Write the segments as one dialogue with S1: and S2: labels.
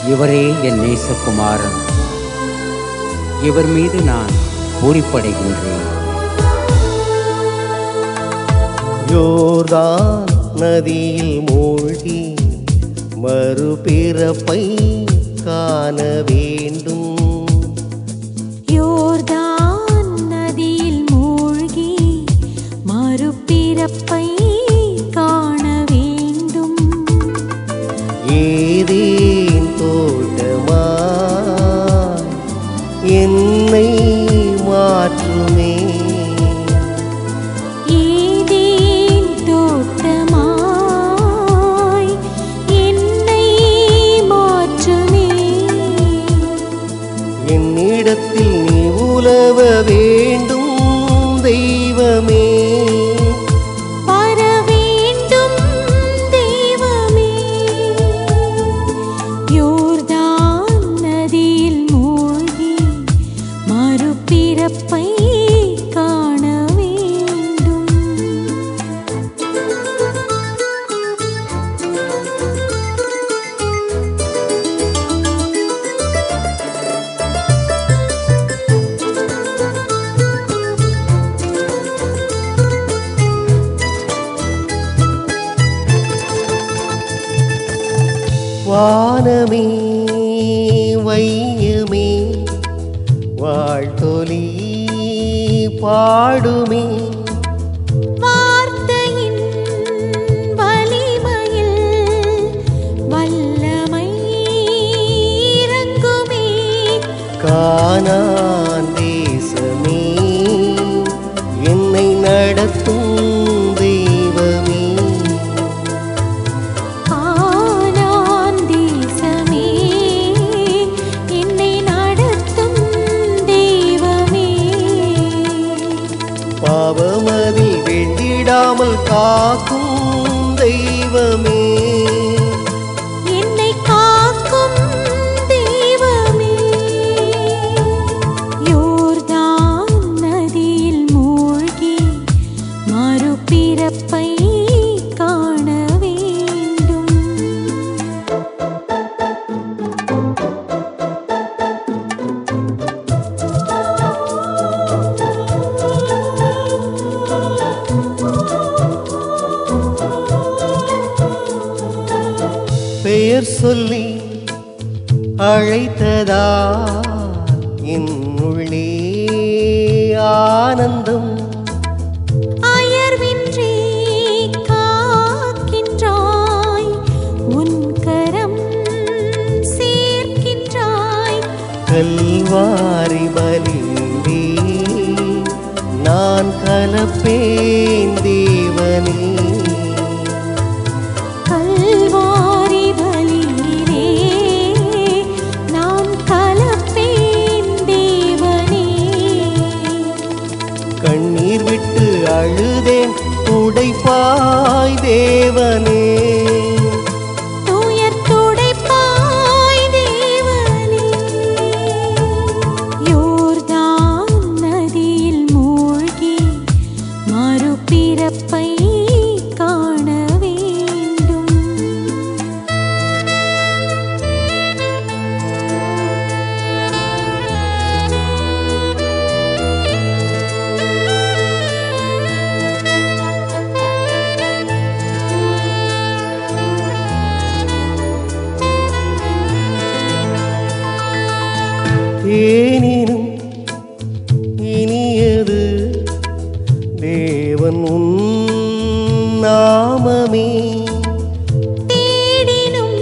S1: இவரே என் நேசகுமாரன் இவர் மீது நான் பூரிப்படைகின்றேன்
S2: யோர்தான் நதியில் மூழ்கி மறுபிறப்பை காண வேண்டும்
S3: யோர்தான் நதியில் மூழ்கி மறுபிறப்பை காண வேண்டும்
S2: ஏதேன் தோட்டமா என்னை மாற்றுமே
S3: ஏதேன் தோட்டமாய் என்னை மாற்றுமே
S2: என்னிடத்தில் நீ உலவ வேண்டும் தெய்வமே
S3: வர வேண்டும் தெய்வமே யோர்தான் நதியில் மூழ்கி மறுபிறப்பை காண வேண்டும்
S2: வானமே வையமே வாழ்த்தொலி பாடுமே
S3: வார்த்தையின் வலிமையில் வல்லமை இறங்குமே
S2: கானான் தேசமே என்னை நடத்தும் தெய்வமே
S3: ஆனான் தேசமே என்னை நடத்தும் தெய்வமே
S2: பாவமதில் வெண்டிடாமல் காக்கும் தெய்வமே
S3: என்னை காக்கும் தெய்வமே யோர்தான் நதியில் மூழ்கி மறுபிறப்பை காண வேண்டும்
S2: பெயர் சொல்லி அழைத்ததா என் உள்ளே ஆனந்தம்
S3: அயர்வின்றி காக்கின்றாய் உன் கரம் சேர்க்கின்றாய்
S2: கல்வாரி பலியிலே நான் கலப்பேன் தேவனே
S3: கல்வாரி பலியிலே நான் கலப்பேன் தேவனே
S2: கண்ணீர் விட்டு அழுதேன் துடைப்பாய் தேவனே
S3: துயர் துடைப்பாய் தேவனே யோர்தான் நதியில் மூழ்கி மறுபிறப்பை காண வேண்டும்
S2: தேனினும் இனியது தேவன் உன் நாமமே
S3: தேடினும்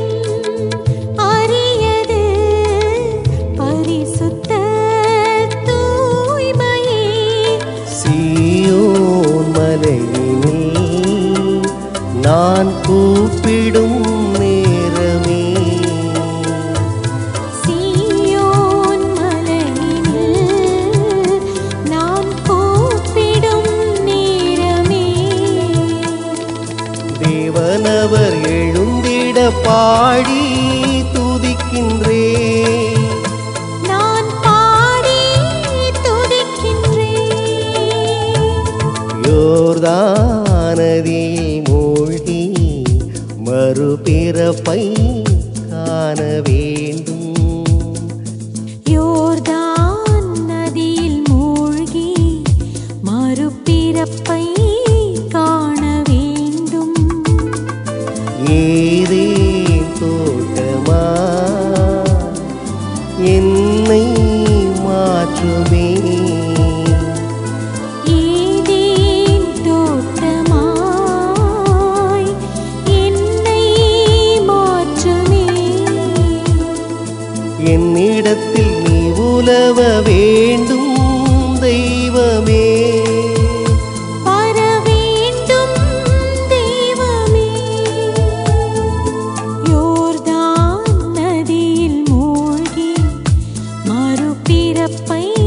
S3: அரியது பரிசுத்த தூய்மையே
S2: சீயோன் மலையினில் நான் கூப்பிடும் நேரமே
S3: சீயோன் மலையினில் நான் கூப்பிடும் நேரமே
S2: தேவனவர் எழுந்திட பாடி துதிக்கின்றே
S3: நான் பாடி துதிக்கின்றேன்
S2: யோர்தானதியில் மூழ்கி மறுபிறப்பை காண காண வேண்டும்
S3: யோர்தான் நதியில் மூழ்கி மறுபிறப்பை காண வேண்டும்
S2: ஏதே தோட்டமா என்னை மாற்றுமே
S3: ஏதேன் தோட்டமாய் என்னை மாற்றுமே
S2: என்னிடத்தில் நீ உலவ வேண்டும் தெய்வமே
S3: வர வேண்டும் தெய்வமே யோர்தான் நதியில் மூழ்கி மறுபிறப்பை